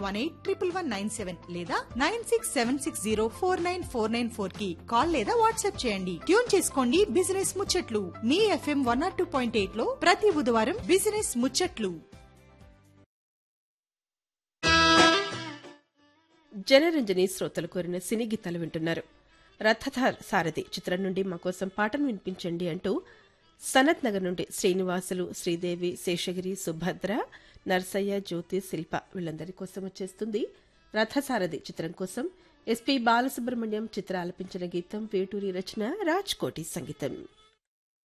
one eight triple one nine seven లేదా nine six seven six zero four nine four nine four కి call లేదా WhatsApp చేయండి tune చేసుకోండి business ముచ్చట్లు మీ FM one naught two point eight లో ప్రతి బుధవారం బిజినెస్ ముచ్చట్లు జనరంజని శ్రోతలు కోరిన సినీ గీతాలు వింటున్నారు రథధార్ సారథి చిత్రం నుండి మా కోసం పాటను వినిపించండి అంటూ సనత్ నగర్ నుండి శ్రీనివాసులు శ్రీదేవి శేషగిరి సుభద్ర నర్సయ్య జ్యోతి శిల్ప వీళ్ళందరి కోసం వచ్చేస్తుంది రథసారథి చిత్రం కోసం ఎస్పీ బాలసుబ్రహ్మణ్యం చిత్ర ఆలపించిన గీతం వేటూరి రచన రాజ్ కోటి సంగీతం